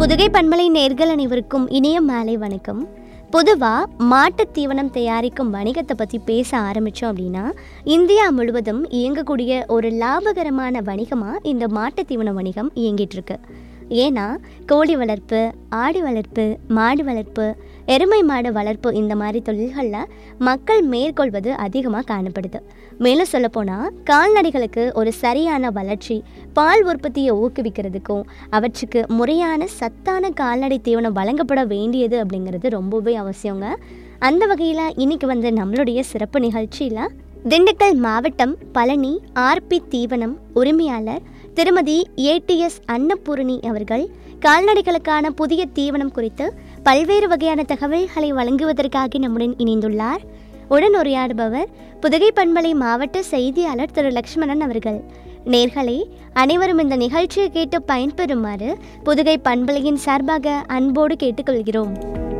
புதுகை பண்பலை நேர்கள் அனைவருக்கும் இனிய மாலை வணக்கம் பொதுவாக மாட்டுத் தீவனம் தயாரிக்கும் வணிகத்தை பற்றி பேச ஆரம்பித்தோம் அப்படின்னா இந்தியா முழுவதும் இயங்கக்கூடிய ஒரு லாபகரமான வணிகமாக இந்த மாட்டுத் தீவன வணிகம் இயங்கிட்டு இருக்கு ஏன்னா கோழி வளர்ப்பு ஆடு வளர்ப்பு மாடு வளர்ப்பு எருமை மாடு வளர்ப்பு இந்த மாதிரி தொழில்களில் மக்கள் மேற்கொள்வது அதிகமாக காணப்படுது மேலும் சொல்லப்போனால் கால்நடைகளுக்கு ஒரு சரியான வளர்ச்சி பால் உற்பத்தியை ஊக்குவிக்கிறதுக்கும் அவற்றுக்கு முறையான சத்தான கால்நடை தீவனம் வழங்கப்பட வேண்டியது அப்படிங்கிறது ரொம்பவே அவசியங்க அந்த வகையில் இன்னைக்கு வந்து நம்மளுடைய சிறப்பு நிகழ்ச்சியில் திண்டுக்கல் மாவட்டம் பழனி ஆர்பி தீவனம் உரிமையாளர் திருமதி ஏடிஎஸ் அன்னபூரணி அவர்கள் கால்நடைகளுக்கான புதிய தீவனம் குறித்து பல்வேறு வகையான தகவல்களை வழங்குவதற்காக நம்முடன் இணைந்துள்ளார் உடன் உரையாடுபவர் புதுகை பண்பலை மாவட்ட செய்தியாளர் திரு லக்ஷ்மணன் அவர்கள் நேர்களே அனைவரும் இந்த நிகழ்ச்சியை கேட்டு பயன்பெறுமாறு புதுகை பண்பலையின் சார்பாக அன்போடு கேட்டுக்கொள்கிறோம்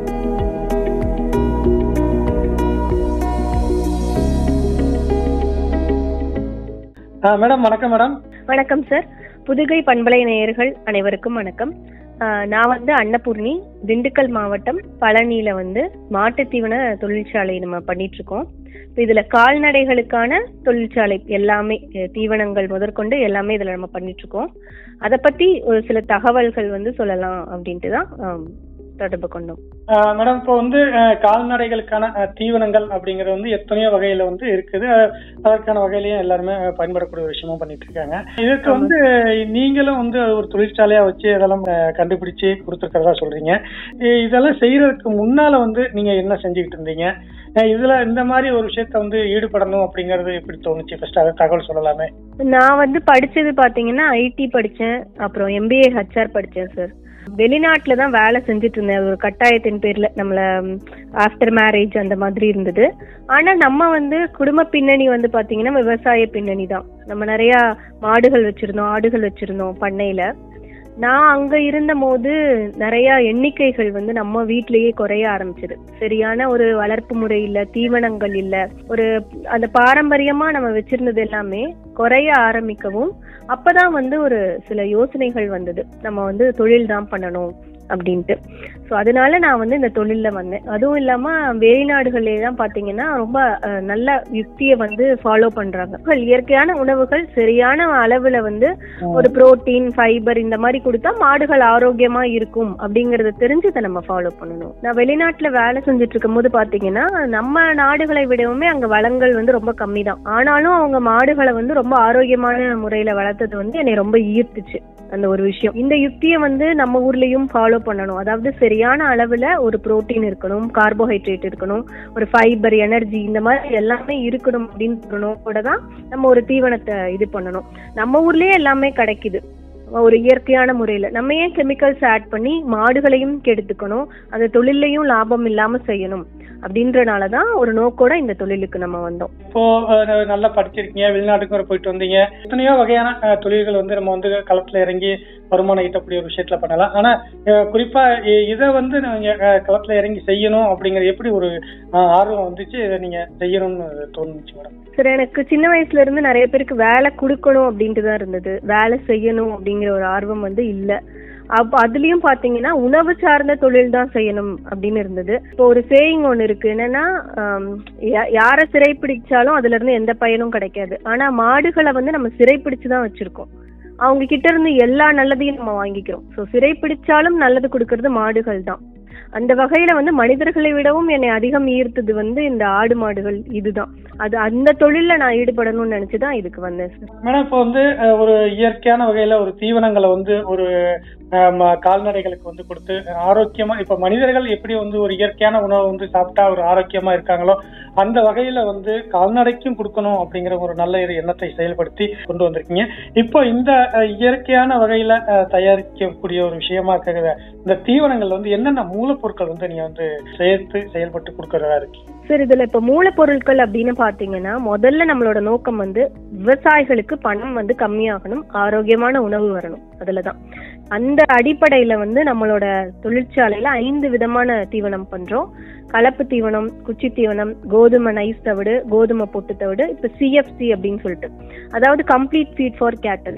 ஆ மேடம் வணக்கம் மேடம் வணக்கம் சார் புதுகை பண்பலை நேயர்கள் அனைவருக்கும் வணக்கம் ஆஹ் நான் வந்து அன்னபூர்ணி திண்டுக்கல் மாவட்டம் பழனியில வந்து மாட்டுத் தீவன தொழிற்சாலை நம்ம பண்ணிட்டு இருக்கோம் இப்ப இதுல கால்நடைகளுக்கான தொழிற்சாலை எல்லாமே அஹ் தீவனங்கள் முதற்கொண்டு எல்லாமே இதுல நம்ம பண்ணிட்டு இருக்கோம் அதை பத்தி ஒரு சில தகவல்கள் வந்து சொல்லலாம் அப்படின்ட்டு தான் ஆம், தொடர்பு கொண்டோம் ஆ, மேடம் இப்போ வந்து ஆ, கால்நடைகளுக்கான ஆ, தீவனங்கள் அப்படிங்கிறது வந்து எத்தனையோ வகையில வந்து இருக்குது ஆ, அதற்கான வகையிலையும் எல்லாருமே ஆ, பயன்படக்கூடிய ஒரு விஷயமா பண்ணிட்டு இருக்காங்க இதுக்கு வந்து நீங்களும் வந்து ஒரு தொழிற்சாலையா வச்சு இதெல்லாம் ஆ, கண்டுபிடிச்சு கொடுத்துருக்கிறதா சொல்றீங்க இ- இதெல்லாம் செய்யறதுக்கு முன்னால வந்து நீங்க என்ன செஞ்சுக்கிட்டு இருந்தீங்க ஆ, இதுல இந்த மாதிரி ஒரு விஷயத்த வந்து ஈடுபடணும் அப்படிங்கறது எப்படி தோணுச்சு ஃபர்ஸ்ட் அதை தகவல் சொல்லலாமே நான் வந்து படிச்சது பாத்தீங்கன்னா ஐடி படிச்சேன் அப்புறம் எம்பிஏ ஹெச்ஆர் படிச்சேன் சார் வெளிநாட்டுல தான் வேலை செஞ்சுட்டு இருந்தேன் அது ஒரு கட்டாயத்தின் பேர்ல நம்மள ஆஃப்டர் மேரேஜ் அந்த மாதிரி இருந்தது ஆனா நம்ம வந்து குடும்ப பின்னணி வந்து பாத்தீங்கன்னா விவசாய பின்னணி தான் நம்ம நிறைய மாடுகள் வச்சிருந்தோம் ஆடுகள் வச்சிருந்தோம் பண்ணையில நான் அங்க இருந்த போது நிறைய எண்ணிக்கைகள் வந்து நம்ம வீட்டிலேயே குறைய ஆரம்பிச்சது சரியான ஒரு வளர்ப்பு முறை இல்ல தீவனங்கள் இல்ல ஒரு அந்த பாரம்பரியமா நம்ம வச்சிருந்தது எல்லாமே குறைய ஆரம்பிக்கவும் அப்பதான் வந்து ஒரு சில யோசனைகள் வந்தது நம்ம வந்து தொழில் தான் பண்ணணும் அப்படின்ட்டு ஸோ அதனால நான் வந்து இந்த தொழில்ல வந்தேன் அதுவும் இல்லாம வெளிநாடுகளே தான் பாத்தீங்கன்னா ரொம்ப அஹ், நல்ல யுக்தியை வந்து ஃபாலோ பண்றாங்க உங்கள் இயற்கையான உணவுகள் சரியான அளவுல வந்து ஒரு புரோட்டீன் ஃபைபர் இந்த மாதிரி கொடுத்தா மாடுகள் ஆரோக்கியமா இருக்கும் அப்படிங்கறத தெரிஞ்சு இதை நம்ம ஃபாலோ பண்ணணும் நான் வெளிநாட்டுல வேலை செஞ்சுட்டு இருக்கும் போது பாத்தீங்கன்னா நம்ம நாடுகளை விடவுமே அங்க வளங்கள் வந்து ரொம்ப கம்மி தான் ஆனாலும் அவங்க மாடுகளை வந்து ரொம்ப ஆரோக்கியமான முறையில வளர்த்தது வந்து என்னை ரொம்ப ஈர்த்துச்சு அந்த ஒரு விஷயம் இந்த யுக்தியை வந்து நம்ம ஊர்லயும் ஃபாலோ பண்ணணும் அதாவது சரியான அளவுல ஒரு புரோட்டீன் இருக்கணும் கார்போஹைட்ரேட் இருக்கணும் ஒரு ஃபைபர் எனர்ஜி இந்த மாதிரி எல்லாமே இருக்கணும் அப்படின்னு நோக்கோட தான் நம்ம ஒரு தீவனத்தை இது பண்ணணும் நம்ம ஊர்லயே எல்லாமே கிடைக்குது ஒரு இயற்கையான முறையில நம்ம ஏன் கெமிக்கல்ஸ் ஆட் பண்ணி மாடுகளையும் கெடுத்துக்கணும் அந்த தொழிலையும் லாபம் இல்லாம செய்யணும் அப்படின்றனால தான் ஒரு நோக்கோட இந்த தொழிலுக்கு நம்ம வந்தோம் இப்போ அஹ், நல்லா படிச்சிருக்கீங்க வெளிநாட்டுக்கு வரை போயிட்டு வந்தீங்க எத்தனையோ வகையான அஹ், தொழில்கள் வந்து நம்ம வந்து களத்துல இறங்கி வருமானம் ஈட்டக்கூடிய ஒரு விஷயத்துல பண்ணலாம் ஆனா அஹ், குறிப்பா இ- இதை வந்து நீங்க அஹ், களத்துல இறங்கி செய்யணும் அப்படிங்கறது எப்படி ஒரு அஹ், ஆர்வம் வந்துச்சு இதை நீங்க செய்யணும்னு தோணுச்சு மேடம் சரி எனக்கு சின்ன வயசுல இருந்து நிறைய பேருக்கு வேலை கொடுக்கணும் அப்படின்ட்டு தான் இருந்தது வேலை செய்யணும் அப்படிங்கிற ஒரு ஆர்வம் வந்து இல்ல அப்ப அதுலயும் பாத்தீங்கன்னா உணவு சார்ந்த தொழில் தான் செய்யணும் அப்படின்னு இருந்தது இப்போ ஒரு சேயிங் ஒண்ணு இருக்கு என்னன்னா ஆம், யா- யாரை சிறைப்பிடிச்சாலும் அதுல இருந்து எந்த பயனும் கிடைக்காது ஆனா மாடுகளை வந்து நம்ம சிறைப்பிடிச்சு தான் வச்சிருக்கோம் அவங்க கிட்ட இருந்து எல்லா நல்லதையும் நம்ம வாங்கிக்கிறோம் ஸோ சிறைப்பிடிச்சாலும் நல்லது கொடுக்கறது மாடுகள் தான் அந்த வகையில வந்து மனிதர்களை விடவும் என்னை அதிகம் ஈர்த்தது வந்து இந்த ஆடு மாடுகள் இதுதான் அது அந்த தொழில்ல நான் ஈடுபடணும்னு நினைச்சுதான் இதுக்கு வந்தேன் சார் மேடம் இப்போ வந்து அஹ், ஒரு இயற்கையான வகையில ஒரு தீவனங்களை வந்து ஒரு அஹ், ம- கால்நடைகளுக்கு வந்து கொடுத்து ஆரோக்கியமா இப்ப மனிதர்கள் எப்படி வந்து ஒரு இயற்கையான உணவை வந்து சாப்பிட்டா ஒரு ஆரோக்கியமா இருக்காங்களோ அந்த வகையில வந்து கால்நடைக்கும் கொடுக்கணும் அப்படிங்கிற ஒரு நல்ல ஒரு எண்ணத்தை செயல்படுத்தி கொண்டு வந்திருக்கீங்க இப்போ இந்த அஹ், இயற்கையான வகையில அஹ், தயாரிக்கக்கூடிய ஒரு விஷயமா இருக்கிற இந்த தீவனங்கள் வந்து என்னென்ன மூலப்பொருட்கள் வந்து நீங்க வந்து சேர்த்து செயல்பட்டு கொடுக்கறதா இருக்கு சார் இதுல இப்ப மூலப்பொருட்கள் அப்படின்னு பாத்தீங்கன்னா முதல்ல நம்மளோட நோக்கம் வந்து விவசாயிகளுக்கு பணம் வந்து கம்மியாகணும் ஆரோக்கியமான உணவு வரணும் அதுலதான் அந்த அடிப்படையில வந்து நம்மளோட தொழிற்சாலையில ஐந்து விதமான தீவனம் பண்றோம் கலப்பு தீவனம் குச்சி தீவனம் கோதுமை நைஸ் தவிடு கோதுமை பொட்டு தவிடு இப்ப சிஎஃப்சி அப்படின்னு சொல்லிட்டு அதாவது கம்ப்ளீட் ஃபீட் ஃபார் கேட்டல்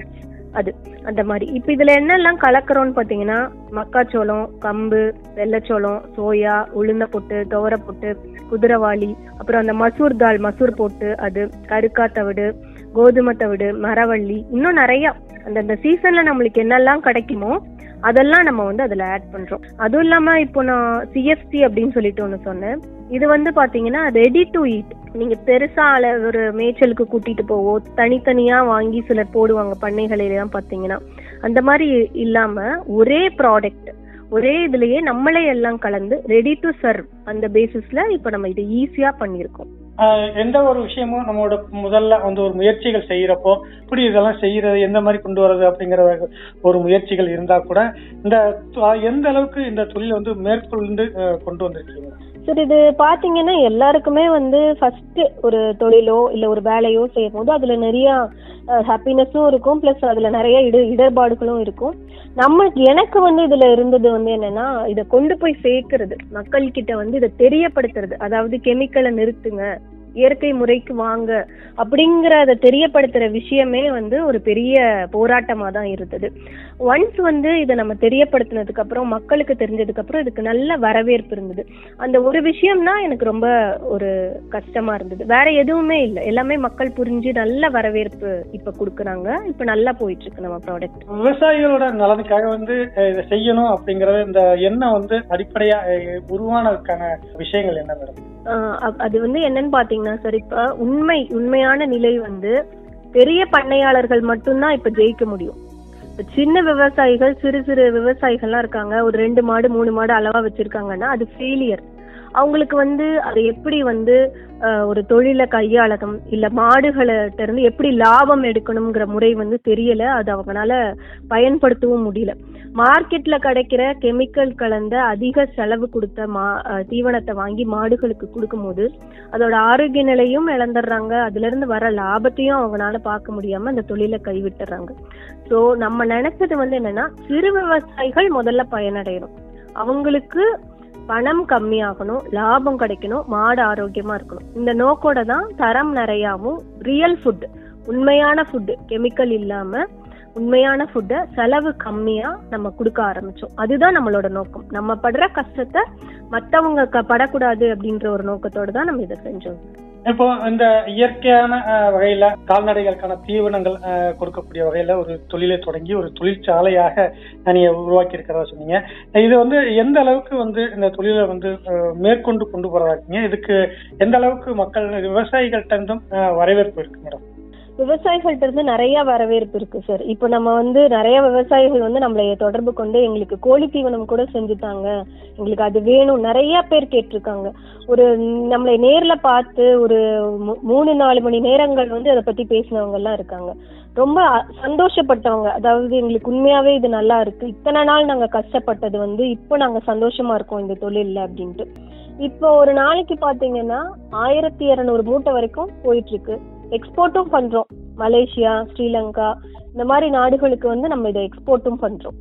அது அந்த மாதிரி இப்போ இதுல என்னெல்லாம் கலக்குறோம்னு பாத்தீங்கன்னா மக்காச்சோளம் கம்பு வெள்ளச்சோளம் சோயா உளுந்த பொட்டு துவர பொட்டு குதிரவாளி அப்புறம் அந்த மசூர் தால் மசூர் போட்டு அது கருக்கா தவிடு கோதுமை தவிடு மரவள்ளி இன்னும் நிறைய அந்தந்த சீசன்ல நம்மளுக்கு என்னெல்லாம் கிடைக்குமோ அதெல்லாம் நம்ம வந்து அதுல ஆட் பண்றோம் அதுவும் இல்லாம இப்போ நான் சிஎஃப்சி அப்படின்னு சொல்லிட்டு ஒன்று சொன்னேன் இது வந்து பாத்தீங்கன்னா ரெடி டு ஈட் நீங்க பெருசா அள ஒரு மேய்ச்சலுக்கு கூட்டிட்டு போவோ தனித்தனியா வாங்கி சிலர் போடுவாங்க பண்ணைகளிலாம் பாத்தீங்கன்னா அந்த மாதிரி இல்லாம ஒரே ப்ராடக்ட் ஒரே இதுலயே நம்மளே எல்லாம் கலந்து ரெடி டு சர்வ் அந்த பேசிஸ்ல இப்ப நம்ம இதை ஈஸியா பண்ணியிருக்கோம் ஆஹ் எந்த ஒரு விஷயமும் நம்மளோட முதல்ல வந்து ஒரு முயற்சிகள் செய்யறப்போ இப்படி இதெல்லாம் செய்யறது எந்த மாதிரி கொண்டு வர்றது அப்படிங்கிற ஒரு முயற்சிகள் இருந்தா கூட இந்த த- எந்த அளவுக்கு இந்த தொழிலை வந்து மேற்கொண்டு ஆஹ் கொண்டு வந்திருக்கீங்க சார் இது பாத்தீங்கன்னா எல்லாருக்குமே வந்து ஃபர்ஸ்ட் ஒரு தொழிலோ இல்ல ஒரு வேலையோ செய்யும் போது அதுல நிறைய ஹாப்பினஸும் இருக்கும் பிளஸ் அதுல நிறைய இட இடர்பாடுகளும் இருக்கும் நம்ம எனக்கு வந்து இதுல இருந்தது வந்து என்னன்னா இதை கொண்டு போய் சேர்க்கறது மக்கள் கிட்ட வந்து இதை தெரியப்படுத்துறது அதாவது கெமிக்கலை நிறுத்துங்க இயற்கை முறைக்கு வாங்க அப்படிங்கிற அதை தெரியப்படுத்துற விஷயமே வந்து ஒரு பெரிய போராட்டமா தான் இருந்தது ஒன்ஸ் வந்து இதை நம்ம தெரியப்படுத்தினதுக்கு அப்புறம் மக்களுக்கு தெரிஞ்சதுக்கு அப்புறம் இதுக்கு நல்ல வரவேற்பு இருந்தது அந்த ஒரு விஷயம் தான் எனக்கு ரொம்ப ஒரு கஷ்டமா இருந்தது வேற எதுவுமே இல்லை எல்லாமே மக்கள் புரிஞ்சு நல்ல வரவேற்பு இப்ப கொடுக்குறாங்க இப்ப நல்லா போயிட்டு இருக்கு நம்ம ப்ராடக்ட் விவசாயிகளோட நலனுக்காக வந்து அஹ், இதை செய்யணும் அப்படிங்கறது இந்த எண்ணம் வந்து அடிப்படையா அஹ், உருவானதுக்கான விஷயங்கள் என்ன மேடம் அது வந்து என்னன்னு பாத்தீங்கன்னா சார் இப்ப உண்மை உண்மையான நிலை வந்து பெரிய பண்ணையாளர்கள் மட்டும்தான் இப்ப ஜெயிக்க முடியும் இப்ப சின்ன விவசாயிகள் சிறு சிறு விவசாயிகள்லாம் இருக்காங்க ஒரு ரெண்டு மாடு மூணு மாடு அளவா வச்சிருக்காங்கன்னா அது ஃபெயிலியர் அவங்களுக்கு வந்து அதை எப்படி வந்து அஹ், ஒரு தொழிலை கையாளணும் இல்ல மாடுகள்கிட்ட இருந்து எப்படி லாபம் எடுக்கணுங்கிற முறை வந்து தெரியல அது அவங்களால பயன்படுத்தவும் முடியல மார்க்கெட்ல கிடைக்கிற கெமிக்கல் கலந்த அதிக செலவு கொடுத்த மா அஹ், தீவனத்தை வாங்கி மாடுகளுக்கு கொடுக்கும்போது அதோட ஆரோக்கிய நிலையும் இழந்துடுறாங்க அதுல இருந்து வர லாபத்தையும் அவங்களால பார்க்க முடியாம அந்த தொழிலை கைவிட்டுறாங்க சோ நம்ம நினைச்சது வந்து என்னன்னா சிறு விவசாயிகள் முதல்ல பயனடையணும் அவங்களுக்கு பணம் கம்மியாகணும் லாபம் கிடைக்கணும் மாடு ஆரோக்கியமா இருக்கணும் இந்த நோக்கோட தான் தரம் நிறையாவும் ரியல் ஃபுட் உண்மையான ஃபுட் கெமிக்கல் இல்லாம உண்மையான ஃபுட்டை செலவு கம்மியா நம்ம கொடுக்க ஆரம்பிச்சோம் அதுதான் நம்மளோட நோக்கம் நம்ம படுற கஷ்டத்தை மத்தவங்க க- படக்கூடாது அப்படின்ற ஒரு நோக்கத்தோட தான் நம்ம இதை செஞ்சோம் இப்போ இந்த இயற்கையான அஹ், வகையில கால்நடைகளுக்கான தீவனங்கள் அஹ், கொடுக்கக்கூடிய வகையில ஒரு தொழிலை தொடங்கி ஒரு தொழிற்சாலையாக நீங்க உருவாக்கி இருக்கிறதா சொன்னீங்க இது வந்து எந்த அளவுக்கு வந்து இந்த தொழிலை வந்து அஹ், மேற்கொண்டு கொண்டு போறதா இருக்கீங்க இதுக்கு எந்த அளவுக்கு மக்கள் விவசாயிகள்ட்ட இருந்தும் அஹ், வரவேற்பு இருக்கு மேடம் விவசாயிகள்ட்ட இருந்து நிறைய வரவேற்பு இருக்கு சார் இப்போ நம்ம வந்து நிறைய விவசாயிகள் வந்து நம்மளை தொடர்பு கொண்டு எங்களுக்கு கோழி தீவனம் கூட செஞ்சுட்டாங்க எங்களுக்கு அது வேணும் நிறைய பேர் கேட்டிருக்காங்க ஒரு நம்மளை நேர்ல பார்த்து ஒரு மூ- மூணு நாலு மணி நேரங்கள் வந்து அதை பத்தி பேசினவங்க எல்லாம் இருக்காங்க ரொம்ப அ- சந்தோஷப்பட்டவங்க அதாவது எங்களுக்கு உண்மையாவே இது நல்லா இருக்கு இத்தனை நாள் நாங்க கஷ்டப்பட்டது வந்து இப்போ நாங்க சந்தோஷமா இருக்கோம் இந்த தொழில்ல அப்படின்ட்டு இப்போ ஒரு நாளைக்கு பாத்தீங்கன்னா ஆயிரத்தி இருநூறு மூட்டை வரைக்கும் போயிட்டு இருக்கு எக்ஸ்போர்ட்டும் பண்றோம் மலேசியா ஸ்ரீலங்கா இந்த மாதிரி நாடுகளுக்கு வந்து நம்ம இதை எக்ஸ்போர்ட்டும் பண்றோம்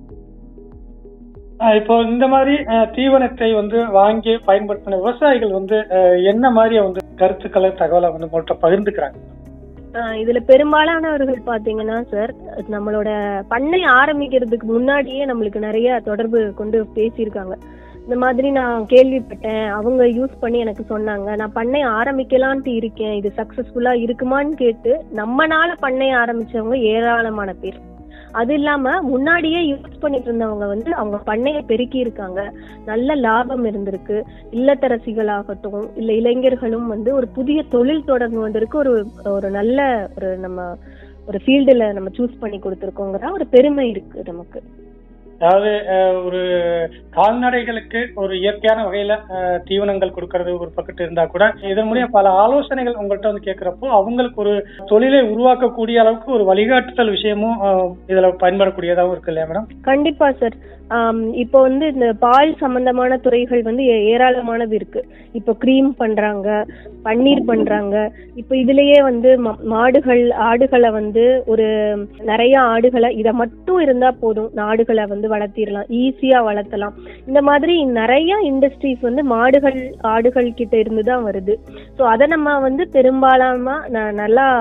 அஹ், இப்போ இந்த மாதிரி அஹ், தீவனத்தை வந்து வாங்கி பயன்படுத்தின விவசாயிகள் வந்து அஹ், என்ன மாதிரி வந்து கருத்துக்களை தகவலை வந்து உங்கள்கிட்ட பகிர்ந்துக்கிறாங்க ஆஹ் இதுல பெரும்பாலானவர்கள் பாத்தீங்கன்னா சார் நம்மளோட பண்ணை ஆரம்பிக்கிறதுக்கு முன்னாடியே நம்மளுக்கு நிறைய தொடர்பு கொண்டு பேசியிருக்காங்க இந்த மாதிரி நான் கேள்விப்பட்டேன் அவங்க யூஸ் பண்ணி எனக்கு சொன்னாங்க நான் பண்ணை ஆரம்பிக்கலான்ட்டு இருக்கேன் இது சக்சஸ்ஃபுல்லா இருக்குமான்னு கேட்டு நம்மனால பண்ணை ஆரம்பிச்சவங்க ஏராளமான பேர் அது இல்லாம முன்னாடியே யூஸ் பண்ணிட்டு இருந்தவங்க வந்து அவங்க பண்ணையை பெருக்கி இருக்காங்க நல்ல லாபம் இருந்திருக்கு இல்லத்தரசிகளாகட்டும் இல்ல இளைஞர்களும் வந்து ஒரு புதிய தொழில் தொடங்குவதற்கு ஒரு ஒரு நல்ல ஒரு நம்ம ஒரு ஃபீல்டுல நம்ம சூஸ் பண்ணி கொடுத்துருக்கோங்கிற ஒரு பெருமை இருக்கு நமக்கு அதாவது அஹ், ஒரு கால்நடைகளுக்கு ஒரு இயற்கையான வகையில அஹ், தீவனங்கள் கொடுக்கறது ஒரு பக்கத்து இருந்தா கூட இதன் மூலியம் பல ஆலோசனைகள் உங்கள்கிட்ட வந்து கேட்கிறப்போ அவங்களுக்கு ஒரு தொழிலை உருவாக்கக்கூடிய அளவுக்கு ஒரு வழிகாட்டுதல் விஷயமும் அஹ், இதுல பயன்படக்கூடியதாகவும் இருக்கு இல்லையா மேடம் கண்டிப்பா சார் இப்போ வந்து இந்த பால் சம்பந்தமான துறைகள் வந்து ஏ- ஏராளமானது இருக்கு இப்போ க்ரீம் பண்றாங்க பன்னீர் பண்றாங்க இப்போ இதுலயே வந்து ம- மாடுகள் ஆடுகளை வந்து ஒரு நிறைய ஆடுகளை இத மட்டும் இருந்தா போதும் ஆடுகளை வந்து வளர்த்திடலாம் ஈஸியா வளர்த்தலாம் இந்த மாதிரி நிறைய இண்டஸ்ட்ரீஸ் வந்து மாடுகள் ஆடுகள் கிட்ட இருந்து தான் வருது ஸோ அதை நம்ம வந்து பெரும்பாலாம ந- நல்லா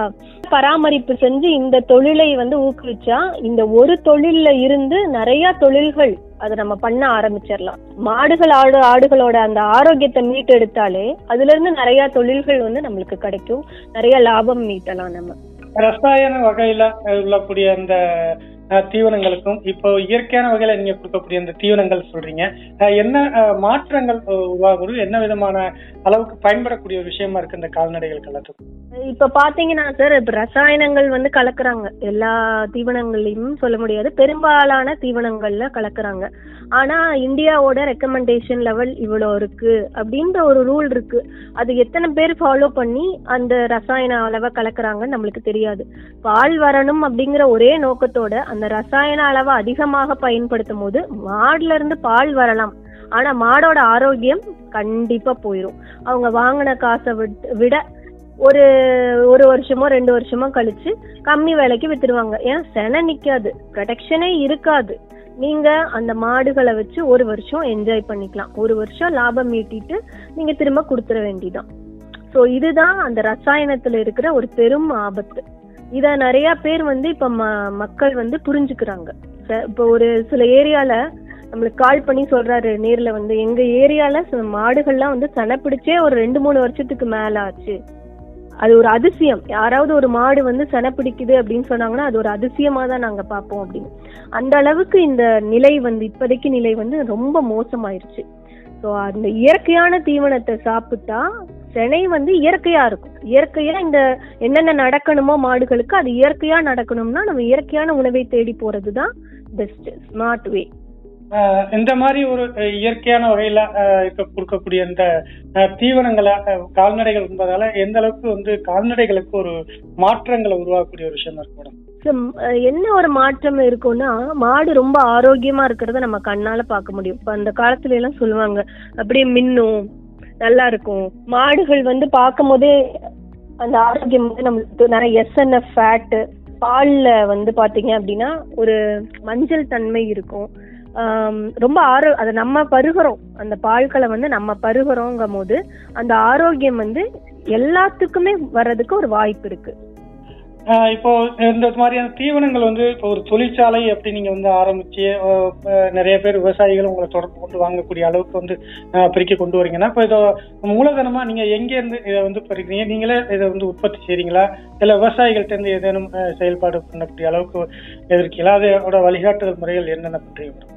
பராமரிப்பு செஞ்சு இந்த தொழிலை வந்து ஊக்குவிச்சா இந்த ஒரு தொழில்ல இருந்து நிறைய தொழில்கள் அதை நம்ம பண்ண ஆரம்பிச்சிடலாம் மாடுகள் ஆடு ஆடுகளோட அந்த ஆரோக்கியத்தை மீட்டெடுத்தாலே அதுல இருந்து நிறைய தொழில்கள் வந்து நம்மளுக்கு கிடைக்கும் நிறைய லாபம் மீட்டலாம் நம்ம ரசாயன வகையில அஹ், உள்ளக்கூடிய அந்த அஹ், தீவனங்களுக்கும் இப்போ இயற்கையான வகையில நீங்க கொடுக்கக்கூடிய அந்த தீவனங்கள் சொல்றீங்க அஹ், என்ன அஹ், மாற்றங்கள் அஹ், உருவாகுது என்ன விதமான அளவுக்கு பயன்படக்கூடிய ஒரு விஷயமா இருக்கு இந்த கால்நடைகளுக்கு எல்லாத்துக்கும் இப்ப பாத்தீங்கன்னா சார் இப்ப ரசாயனங்கள் வந்து கலக்குறாங்க எல்லா தீவனங்களையும் சொல்ல முடியாது பெரும்பாலான தீவனங்கள்ல கலக்குறாங்க ஆனா இந்தியாவோட ரெக்கமெண்டேஷன் லெவல் இவ்வளோ இருக்கு அப்படின்ற ஒரு ரூல் இருக்கு அது எத்தனை பேர் ஃபாலோ பண்ணி அந்த ரசாயன அளவை கலக்குறாங்கன்னு நம்மளுக்கு தெரியாது பால் வரணும் அப்படிங்கிற ஒரே நோக்கத்தோட அந்த ரசாயன அளவை அதிகமாக பயன்படுத்தும் போது மாடுல இருந்து பால் வரலாம் ஆனா மாடோட ஆரோக்கியம் கண்டிப்பா போயிடும் அவங்க வாங்கின காசை விட்- விட ஒரு ஒரு வருஷமோ ரெண்டு வருஷமோ கழிச்சு கம்மி விலைக்கு வித்துருவாங்க ஏன் செனை நிக்காது ப்ரொடெக்ஷனே இருக்காது நீங்க அந்த மாடுகளை வச்சு ஒரு வருஷம் என்ஜாய் பண்ணிக்கலாம் ஒரு வருஷம் லாபம் ஈட்டிட்டு நீங்க திரும்ப கொடுத்துட வேண்டியதான் ஸோ இதுதான் அந்த ரசாயனத்துல இருக்கிற ஒரு பெரும் ஆபத்து இத நிறைய பேர் வந்து இப்ப ம- மக்கள் வந்து புரிஞ்சுக்கிறாங்க ச- இப்போ ஒரு சில ஏரியால நம்மளுக்கு கால் பண்ணி சொல்றாரு நேர்ல வந்து எங்க ஏரியால ச- மாடுகள்லாம் வந்து சனை பிடிச்சே ஒரு ரெண்டு மூணு வருஷத்துக்கு மேல ஆச்சு அது ஒரு அதிசயம் யாராவது ஒரு மாடு வந்து சனை பிடிக்குது அப்படின்னு சொன்னாங்கன்னா அது ஒரு அதிசயமா தான் நாங்க பார்ப்போம் அப்படின்னு அந்த அளவுக்கு இந்த நிலை வந்து இப்போதைக்கு நிலை வந்து ரொம்ப மோசமாயிருச்சு ஸோ அந்த இயற்கையான தீவனத்தை சாப்பிட்டா செனை வந்து இயற்கையா இருக்கும் இயற்கையா இந்த என்னென்ன நடக்கணுமோ மாடுகளுக்கு அது இயற்கையா நடக்கணும்னா நம்ம இயற்கையான உணவை தேடி போறது தான் பெஸ்ட் ஸ்மார்ட் வே அஹ், இந்த மாதிரி ஒரு அஹ், இயற்கையான வகையில அஹ், இருக்க கொடுக்கக்கூடிய இந்த அஹ், தீவனங்களை அஹ், கால்நடைகள் என்பதால எந்த அளவுக்கு வந்து கால்நடைகளுக்கு ஒரு மாற்றங்களை உருவாக்கக்கூடிய ஒரு விஷயமா இருக்கு மேடம் So, ம், அஹ் என்ன ஒரு மாற்றம் இருக்கும்னா மாடு ரொம்ப ஆரோக்கியமா இருக்கிறத நம்ம கண்ணால பார்க்க முடியும் இப்ப அந்த காலத்துல எல்லாம் சொல்லுவாங்க அப்படியே மின்னும் நல்லா இருக்கும் மாடுகள் வந்து பார்க்கும் போதே அந்த ஆரோக்கியம் வந்து நம்மளுக்கு நிறைய எஸ்என்எஃப் ஃபேட்டு பால்ல வந்து பாத்தீங்க அப்படின்னா ஒரு மஞ்சள் தன்மை இருக்கும் ஆம், ரொம்ப ஆரோ அதை நம்ம பருகிறோம் அந்த பால்களை வந்து நம்ம பருகிறோங்கும் போது அந்த ஆரோக்கியம் வந்து எல்லாத்துக்குமே வர்றதுக்கு ஒரு வாய்ப்பு இருக்கு ஆஹ் இப்போ இந்த மாதிரியான தீவனங்கள் வந்து இப்போ ஒரு தொழிற்சாலை அப்படி நீங்க வந்து ஆரம்பிச்சு ஆஹ் ஆஹ் நிறைய பேர் விவசாயிகள் உங்களை தொடர்பு கொண்டு வாங்கக்கூடிய அளவுக்கு வந்து ஆஹ் பெருக்கி கொண்டு வரீங்கன்னா இப்போ இதோ மூலதனமா நீங்க எங்க இருந்து இதை வந்து பெருக்கிறீங்க நீங்களே இதை வந்து உற்பத்தி செய்றீங்களா இல்ல விவசாயிகள்ட்ட இருந்து ஏதேனும் ஆஹ் செயல்பாடு பண்ணக்கூடிய அளவுக்கு இருக்கீங்களா அதோட வழிகாட்டுதல் முறைகள் என்னென்ன பண்றீங்க மேடம்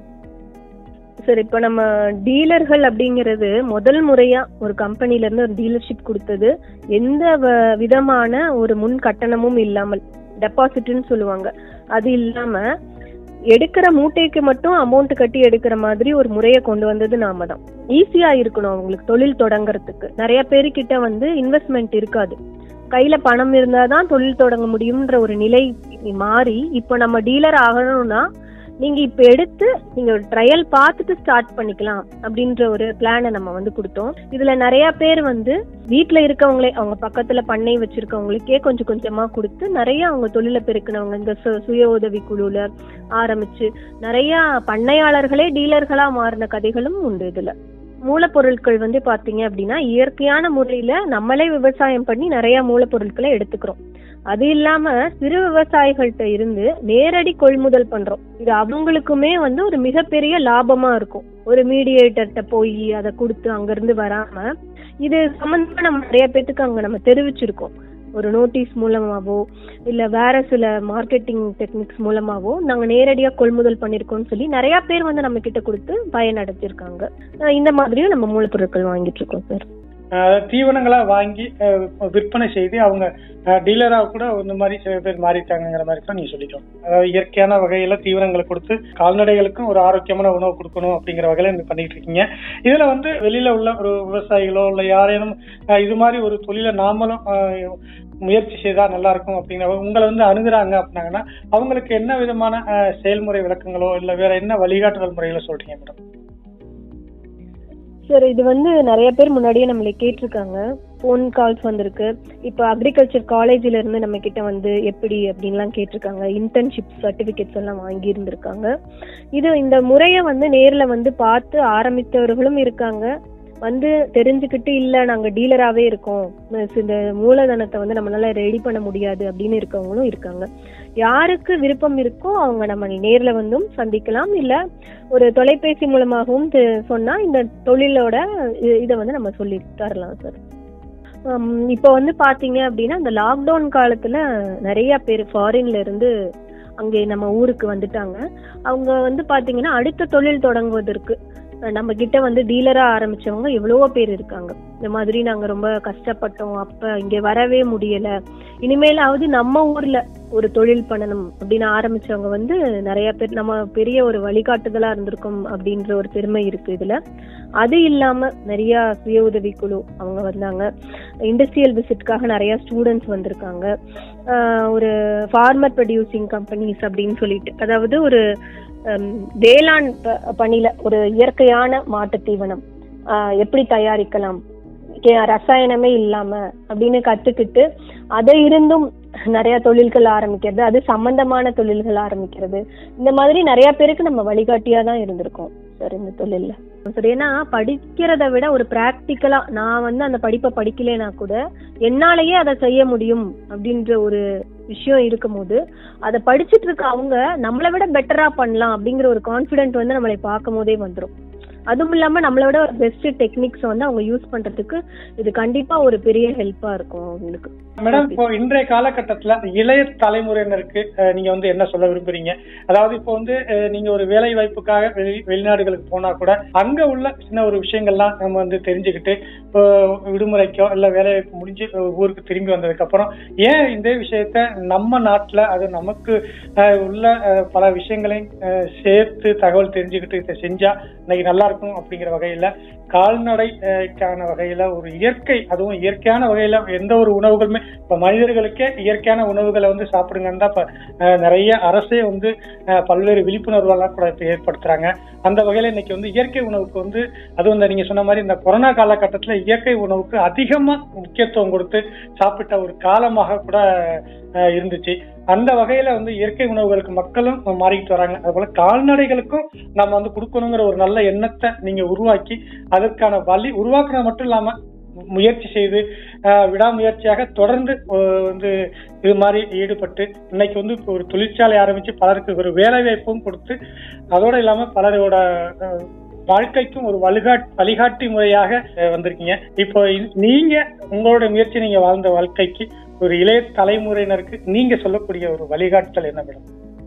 சரி இப்போ நம்ம டீலர்கள் அப்படிங்கிறது முதல் முறையா ஒரு கம்பெனில இருந்து ஒரு டீலர்ஷிப் கொடுத்தது எந்த வ- விதமான ஒரு முன் கட்டணமும் இல்லாமல் டெபாசிட்னு சொல்லுவாங்க அது இல்லாம எடுக்கிற மூட்டைக்கு மட்டும் அமௌண்ட் கட்டி எடுக்கிற மாதிரி ஒரு முறையை கொண்டு வந்தது நாம தான் ஈஸியா இருக்கணும் அவங்களுக்கு தொழில் தொடங்குறதுக்கு நிறைய பேருக்கிட்ட வந்து இன்வெஸ்ட்மெண்ட் இருக்காது கையில பணம் இருந்தாதான் தொழில் தொடங்க முடியும்ன்ற ஒரு நிலை மாறி இப்போ நம்ம டீலர் ஆகணும்னா நீங்க இப்ப எடுத்து நீங்க ஒரு ட்ரையல் பார்த்துட்டு ஸ்டார்ட் பண்ணிக்கலாம் அப்படின்ற ஒரு பிளானை நம்ம வந்து கொடுத்தோம் இதுல நிறைய பேர் வந்து வீட்ல இருக்கவங்களே அவங்க பக்கத்துல பண்ணை வச்சிருக்கவங்களுக்கே கொஞ்சம் கொஞ்சமா கொடுத்து நிறைய அவங்க தொழிலை பெருக்கினவங்க இந்த சு- சுய உதவி குழுல ஆரம்பிச்சு நிறைய பண்ணையாளர்களே டீலர்களா மாறின கதைகளும் உண்டு இதுல மூலப்பொருட்கள் வந்து பாத்தீங்க அப்படின்னா இயற்கையான முறையில நம்மளே விவசாயம் பண்ணி நிறைய மூலப்பொருட்களை எடுத்துக்கிறோம் அது இல்லாம சிறு விவசாயிகள்கிட்ட இருந்து நேரடி கொள்முதல் பண்றோம் இது அவங்களுக்குமே வந்து ஒரு மிகப்பெரிய லாபமா இருக்கும் ஒரு மீடியேட்டர்கிட்ட போய் அதை கொடுத்து அங்க இருந்து வராம இது சம்பந்தமா நம்ம நிறைய பேத்துக்கு அங்க நம்ம தெரிவிச்சிருக்கோம் ஒரு நோட்டீஸ் மூலமாவோ இல்ல வேற சில மார்க்கெட்டிங் டெக்னிக்ஸ் மூலமாவோ நாங்க நேரடியா கொள்முதல் பண்ணிருக்கோம்னு சொல்லி நிறைய பேர் வந்து நம்ம கிட்ட கொடுத்து பயனடைஞ்சிருக்காங்க அஹ் இந்த மாதிரியும் நம்ம மூலப்பொருட்கள் வாங்கிட்டு இருக்கோம் சார் ஆஹ் தீவனங்களா வாங்கி ஆஹ் விற்பனை செய்து அவங்க டீலரா கூட இந்த மாதிரி சில பேர் மாறிட்டாங்கிற மாதிரி தான் நீங்க சொல்லிக்கலாம் அதாவது இயற்கையான வகையில தீவனங்களை கொடுத்து கால்நடைகளுக்கும் ஒரு ஆரோக்கியமான உணவு கொடுக்கணும் அப்படிங்கிற வகையில நீங்க பண்ணிட்டு இருக்கீங்க இதுல வந்து வெளியில உள்ள ஒரு விவசாயிகளோ இல்ல யாரேனும் ஆஹ் இது மாதிரி ஒரு தொழிலை நாமளும் ஆஹ் முயற்சி செய்தா நல்லா இருக்கும் அப்படிங்கிற உங்களை வந்து அணுகுறாங்க அப்படின்னாங்கன்னா அவங்களுக்கு என்ன விதமான ஆஹ் செயல்முறை விளக்கங்களோ இல்ல வேற என்ன வழிகாட்டுதல் முறைகளை சொல்றீங்க மேடம் சார் இது வந்து நிறைய பேர் முன்னாடியே நம்மளை கேட்டிருக்காங்க ஃபோன் கால்ஸ் வந்திருக்கு இப்போ அக்ரிகல்ச்சர் காலேஜ்ல இருந்து நம்ம கிட்ட வந்து எப்படி அப்படின்லாம் கேட்டிருக்காங்க இன்டர்ன்ஷிப் சர்டிபிகேட்ஸ் எல்லாம் வாங்கி இருந்திருக்காங்க இது இந்த முறையை வந்து நேர்ல வந்து பார்த்து ஆரம்பித்தவர்களும் இருக்காங்க வந்து தெரிஞ்சுக்கிட்டு இல்ல நாங்க டீலராகவே இருக்கோம் இந்த மூலதனத்தை வந்து நம்மளால ரெடி பண்ண முடியாது அப்படின்னு இருக்கவங்களும் இருக்காங்க யாருக்கு விருப்பம் இருக்கோ அவங்க நம்ம நேர்ல வந்தும் சந்திக்கலாம் இல்ல ஒரு தொலைபேசி மூலமாகவும் தெ- சொன்னா இந்த தொழிலோட இ- இதை வந்து நம்ம சொல்லி தரலாம் சார் இப்போ வந்து பாத்தீங்க அப்படின்னா இந்த லாக்டவுன் காலத்துல நிறைய பேர் ஃபாரின்ல இருந்து அங்கே நம்ம ஊருக்கு வந்துட்டாங்க அவங்க வந்து பாத்தீங்கன்னா அடுத்த தொழில் தொடங்குவதற்கு அஹ் நம்ம கிட்ட வந்து டீலரா ஆரம்பிச்சவங்க எவ்வளவோ பேர் இருக்காங்க இந்த மாதிரி நாங்க ரொம்ப கஷ்டப்பட்டோம் அப்ப இங்க வரவே முடியல இனிமேலாவது நம்ம ஊர்ல ஒரு தொழில் பண்ணணும் அப்படின்னு ஆரம்பிச்சவங்க வந்து நிறைய பேர் நம்ம பெரிய ஒரு வழிகாட்டுதலா இருந்திருக்கோம் அப்படின்ற ஒரு பெருமை இருக்கு இதுல அது இல்லாம நிறைய சுய உதவி குழு அவங்க வந்தாங்க இண்டஸ்ட்ரியல் விசிட்காக நிறைய ஸ்டூடெண்ட்ஸ் வந்திருக்காங்க ஆஹ் ஒரு ஃபார்மர் ப்ரொடியூசிங் கம்பெனிஸ் அப்படின்னு சொல்லிட்டு அதாவது ஒரு ஹம், வேளாண் ப- பணியில ஒரு இயற்கையான மாட்டுத் தீவனம் ஆஹ் எப்படி தயாரிக்கலாம் கே- ரசாயனமே இல்லாம அப்படின்னு கத்துக்கிட்டு அதை இருந்தும் நிறைய தொழில்கள் ஆரம்பிக்கிறது அது சம்பந்தமான தொழில்கள் ஆரம்பிக்கிறது இந்த மாதிரி நிறைய பேருக்கு நம்ம வழிகாட்டியா தான் இருந்திருக்கோம் சார் இந்த தொழில்ல சார் ஏன்னா படிக்கிறத விட ஒரு பிராக்டிக்கலா நான் வந்து அந்த படிப்பை படிக்கலைனா கூட என்னாலயே அதை செய்ய முடியும் அப்படின்ற ஒரு விஷயம் இருக்கும்போது அதை படிச்சிட்டு இருக்க அவங்க நம்மளை விட பெட்டரா பண்ணலாம் அப்படிங்கிற ஒரு கான்ஃபிடென்ட் வந்து நம்மளை பார்க்கும் போதே வந்துடும் அதுவும் இல்லாம நம்மளை விட ஒரு பெஸ்ட் டெக்னிக்ஸ் வந்து அவங்க யூஸ் பண்றதுக்கு இது கண்டிப்பா ஒரு பெரிய ஹெல்ப்பா இருக்கும் அவங்களுக்கு மேடம் இப்போ இன்றைய காலகட்டத்துல இளைய தலைமுறையினருக்கு அஹ், நீங்க வந்து என்ன சொல்ல விரும்புறீங்க அதாவது இப்போ வந்து அஹ், நீங்க ஒரு வேலை வாய்ப்புக்காக வெளி வெளிநாடுகளுக்கு போனா கூட அங்க உள்ள சின்ன ஒரு விஷயங்கள்லாம் நம்ம வந்து தெரிஞ்சுக்கிட்டு இப்போ விடுமுறைக்கோ இல்ல வேலை வாய்ப்பு முடிஞ்சு அஹ், ஊருக்கு திரும்பி வந்ததுக்கு அப்புறம் ஏன் இந்த விஷயத்த நம்ம நாட்டுல அது நமக்கு அஹ், உள்ள அஹ், பல விஷயங்களையும் அஹ், சேர்த்து தகவல் தெரிஞ்சுக்கிட்டு இதை செஞ்சா இன்னைக்கு நல்லா இருக்கும் அப்படிங்கிற வகையில கால்நடைக்கான வகையில ஒரு இயற்கை அதுவும் இயற்கையான வகையில எந்த ஒரு உணவுகளுமே இப்ப மனிதர்களுக்கே இயற்கையான உணவுகளை வந்து சாப்பிடுங்கன்னு தான் இப்ப அஹ், நிறைய அரசே வந்து அஹ், பல்வேறு விழிப்புணர்வெல்லாம் கூட இப்ப ஏற்படுத்துறாங்க அந்த வகையில இன்னைக்கு வந்து இயற்கை உணவுக்கு வந்து அதுவும் இந்த நீங்க சொன்ன மாதிரி இந்த கொரோனா காலகட்டத்துல இயற்கை உணவுக்கு அதிகமா முக்கியத்துவம் கொடுத்து சாப்பிட்ட ஒரு காலமாக கூட அஹ், இருந்துச்சு அந்த வகையில வந்து இயற்கை உணவுகளுக்கு மக்களும் மாறிக்கிட்டு வராங்க அதுபோல கால்நடைகளுக்கும் நம்ம வந்து கொடுக்கணுங்கிற ஒரு நல்ல எண்ணத்தை நீங்க உருவாக்கி அதற்கான வழி உருவாக்குறது மட்டும் இல்லாம முயற்சி செய்து அஹ், விடாமுயற்சியாக தொடர்ந்து அஹ், வந்து இது மாதிரி ஈடுபட்டு இன்னைக்கு வந்து இப்போ ஒரு தொழிற்சாலை ஆரம்பிச்சு பலருக்கு ஒரு வேலை வாய்ப்பும் கொடுத்து அதோட இல்லாம பலரோட அஹ், வாழ்க்கைக்கும் ஒரு வழிகாட் வழிகாட்டி முறையாக அஹ், வந்திருக்கீங்க இப்போ இ- நீங்க உங்களோட முயற்சி நீங்க வாழ்ந்த வாழ்க்கைக்கு ஒரு இளைய தலைமுறையினருக்கு நீங்க சொல்லக்கூடிய ஒரு வழிகாட்டுதல் என்ன மேடம்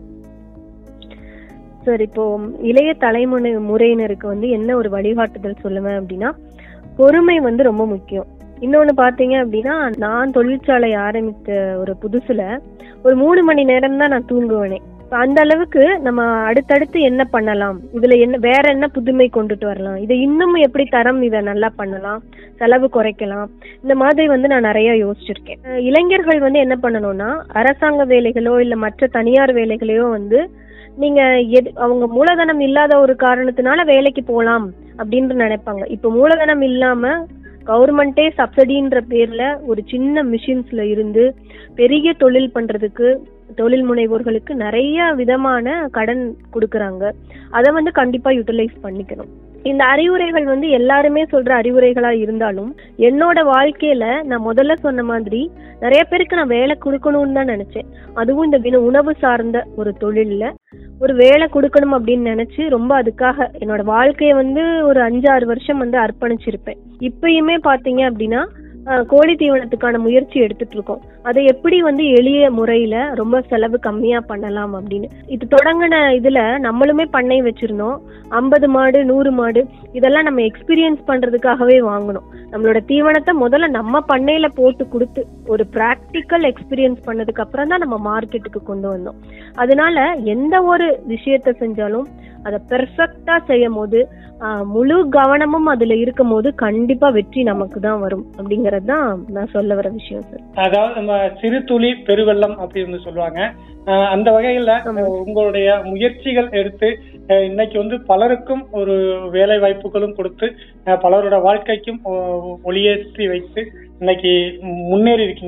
சார் இப்போ இளைய தலைமுறை முறையினருக்கு வந்து என்ன ஒரு வழிகாட்டுதல் சொல்லுவேன் அப்படின்னா பொறுமை வந்து ரொம்ப முக்கியம் இன்னொன்னு பாத்தீங்க அப்படின்னா நான் தொழிற்சாலை ஆரம்பித்த ஒரு புதுசுல ஒரு மூணு மணி நேரம் தான் நான் தூங்குவேனே இப்ப அந்த அளவுக்கு நம்ம அடுத்தடுத்து என்ன பண்ணலாம் இதுல என்ன வேற என்ன புதுமை கொண்டுட்டு வரலாம் இதை இன்னும் எப்படி தரம் இதை நல்லா பண்ணலாம் செலவு குறைக்கலாம் இந்த மாதிரி வந்து நான் நிறைய யோசிச்சிருக்கேன் அஹ் இளைஞர்கள் வந்து என்ன பண்ணணும்னா அரசாங்க வேலைகளோ இல்ல மற்ற தனியார் வேலைகளையோ வந்து நீங்க எது அவங்க மூலதனம் இல்லாத ஒரு காரணத்தினால வேலைக்கு போலாம் அப்படின்னு நினைப்பாங்க இப்போ மூலதனம் இல்லாம கவர்மெண்டே சப்சிடின்ற பேர்ல ஒரு சின்ன மிஷின்ஸ்ல இருந்து பெரிய தொழில் பண்றதுக்கு தொழில் முனைவோர்களுக்கு நிறைய விதமான கடன் கொடுக்கறாங்க அதை வந்து கண்டிப்பா யூட்டிலைஸ் பண்ணிக்கணும் இந்த அறிவுரைகள் வந்து எல்லாருமே சொல்ற அறிவுரைகளா இருந்தாலும் என்னோட வாழ்க்கையில நான் முதல்ல சொன்ன மாதிரி நிறைய பேருக்கு நான் வேலை கொடுக்கணும்னு தான் நினைச்சேன் அதுவும் இந்த வின- உணவு சார்ந்த ஒரு தொழில்ல ஒரு வேலை கொடுக்கணும் அப்படின்னு நினைச்சு ரொம்ப அதுக்காக என்னோட வாழ்க்கைய வந்து ஒரு அஞ்சாறு வருஷம் வந்து அர்ப்பணிச்சிருப்பேன் இப்பயுமே பாத்தீங்க அப்படின்னா அஹ், கோழி தீவனத்துக்கான முயற்சி எடுத்துட்டு இருக்கோம் அதை எப்படி வந்து எளிய முறையில ரொம்ப செலவு கம்மியா பண்ணலாம் அப்படின்னு இது தொடங்கின இதுல நம்மளுமே பண்ணை வச்சிருந்தோம் ஐம்பது மாடு நூறு மாடு இதெல்லாம் நம்ம எக்ஸ்பீரியன்ஸ் பண்றதுக்காகவே வாங்கணும் நம்மளோட தீவனத்தை முதல்ல நம்ம பண்ணையில போட்டு கொடுத்து ஒரு பிராக்டிக்கல் எக்ஸ்பீரியன்ஸ் பண்ணதுக்கு அப்புறம் தான் நம்ம மார்க்கெட்டுக்கு கொண்டு வந்தோம் அதனால எந்த ஒரு விஷயத்த செஞ்சாலும் அதை பெர்ஃபெக்டா செய்யும் போது ஆஹ், முழு கவனமும் அதுல இருக்கும் போது கண்டிப்பா வெற்றி நமக்கு தான் வரும் அப்படிங்கறது தான் நான் சொல்ல வர விஷயம் சார் அதாவது நம்ம சிறு துளி பெருவெள்ளம் அப்படின்னு சொல்லுவாங்க அஹ் அந்த வகையில ஆமா. அஹ் உங்களுடைய முயற்சிகள் எடுத்து அஹ் இன்னைக்கு வந்து பலருக்கும் ஒரு வேலை வாய்ப்புகளும் கொடுத்து அஹ் பலரோட வாழ்க்கைக்கும் ஒ- ஒளியேற்றி வைத்து இன்னைக்கு முன்னேறி இருக்கீங்க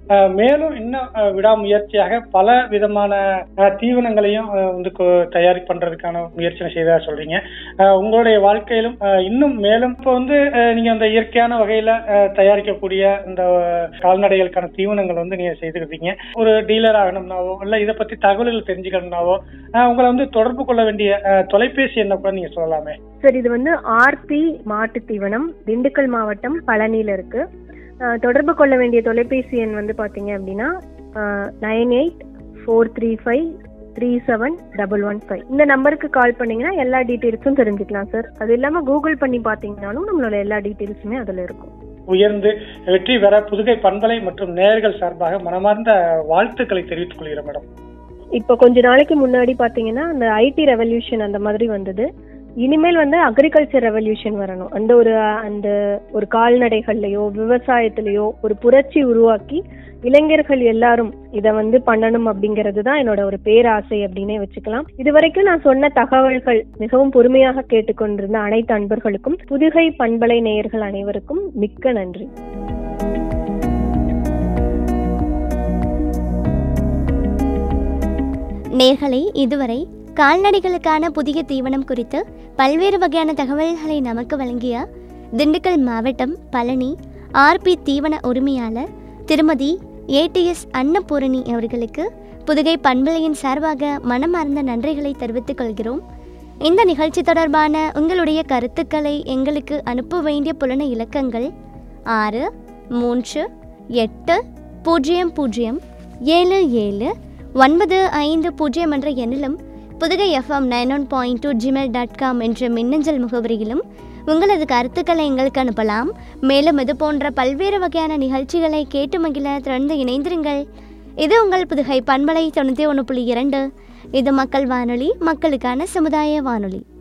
அஹ், மேலும் இன்னும் அஹ், விடாமுயற்சியாக பல விதமான அஹ், தீவனங்களையும் அஹ், வந்து கொ- தயாரி பண்றதுக்கான முயற்சி செய்ததா சொல்றீங்க அஹ், உங்களுடைய வாழ்க்கையிலும் அஹ், இன்னும் மேலும் இப்போ வந்து அஹ், நீங்க அந்த இயற்கையான வகையில அஹ், தயாரிக்கக்கூடிய இந்த அஹ், கால்நடைகளுக்கான தீவனங்கள் வந்து நீங்க செய்துக்கிறீங்க ஒரு டீலர் ஆகணும்னாவோ இல்ல இதை பத்தி தகவல்கள் தெரிஞ்சுக்கணும்னாவோ அஹ், உங்களை வந்து தொடர்பு கொள்ள வேண்டிய அஹ், தொலைபேசி என்ன கூட நீங்க சொல்லலாமே சார் இது வந்து ஆர்பி மாட்டு தீவனம் திண்டுக்கல் மாவட்டம் பழனியில இருக்கு அஹ், தொடர்பு கொள்ள வேண்டிய தொலைபேசி எண் வந்து பாத்தீங்க அப்படின்னா nine eight four three five three seven double one five இந்த நம்பருக்கு கால் பண்ணீங்கன்னா எல்லா டீட்டெயில்ஸும் தெரிஞ்சுக்கலாம் சார் அது இல்லாம கூகுள் பண்ணி பாத்தீங்கன்னாலும் நம்மளோட எல்லா டீட்டெயில்ஸுமே அதுல இருக்கும் உயர்ந்து வெற்றி பெற புதுகை பண்பலை மற்றும் நேயர்கள் சார்பாக மனமார்ந்த வாழ்த்துக்களை தெரிவித்துக் கொள்கிறேன் மேடம் இப்போ கொஞ்ச நாளைக்கு முன்னாடி பாத்தீங்கன்னா அந்த ஐடி ரெவல்யூஷன் அந்த மாதிரி வந்தது இனிமேல் வந்து அக்ரிகல்ச்சர் ரெவல்யூஷன் வரணும் அந்த ஒரு அந்த ஒரு கால்நடைகள்லயோ விவசாயத்திலயோ ஒரு புரட்சி உருவாக்கி இளைஞர்கள் எல்லாரும் இதை வந்து பண்ணணும் அப்படிங்கிறது தான் என்னோட ஒரு பேராசை அப்படின்னே வச்சுக்கலாம் இதுவரைக்கும் நான் சொன்ன தகவல்கள் மிகவும் பொறுமையாக கேட்டுக்கொண்டிருந்த அனைத்து அன்பர்களுக்கும் புதுகை பண்பலை நேயர்கள் அனைவருக்கும் மிக்க நன்றி நேர்களை இதுவரை கால்நடைகளுக்கான புதிய தீவனம் குறித்து பல்வேறு வகையான தகவல்களை நமக்கு வழங்கிய திண்டுக்கல் மாவட்டம் பழனி ஆர்பி தீவன உரிமையாளர் திருமதி ஏடிஎஸ் அன்னபூரணி அவர்களுக்கு புதுகை பண்பலையின் சார்பாக மனமார்ந்த நன்றிகளை தெரிவித்துக் கொள்கிறோம் இந்த நிகழ்ச்சி தொடர்பான உங்களுடைய கருத்துக்களை எங்களுக்கு அனுப்ப வேண்டிய புலன இலக்கங்கள் ஆறு மூன்று எட்டு பூஜ்ஜியம் பூஜ்ஜியம் ஏழு ஏழு ஒன்பது ஐந்து பூஜ்ஜியம் என்ற எண்ணிலும் Pudhugai FM nine one point two Gmail dot com என்ற மின்னஞ்சல் முகவரியிலும் உங்களது கருத்துக்களை எங்களுக்கு அனுப்பலாம் மேலும் இது போன்ற பல்வேறு வகையான நிகழ்ச்சிகளை கேட்டு மகிழ தொடர்ந்து இணைந்திருங்கள் இது உங்கள் புதுகை பண்பலை தொண்ணூற்றி ஒன்று புள்ளி இரண்டு இது மக்கள் வானொலி மக்களுக்கான சமுதாய வானொலி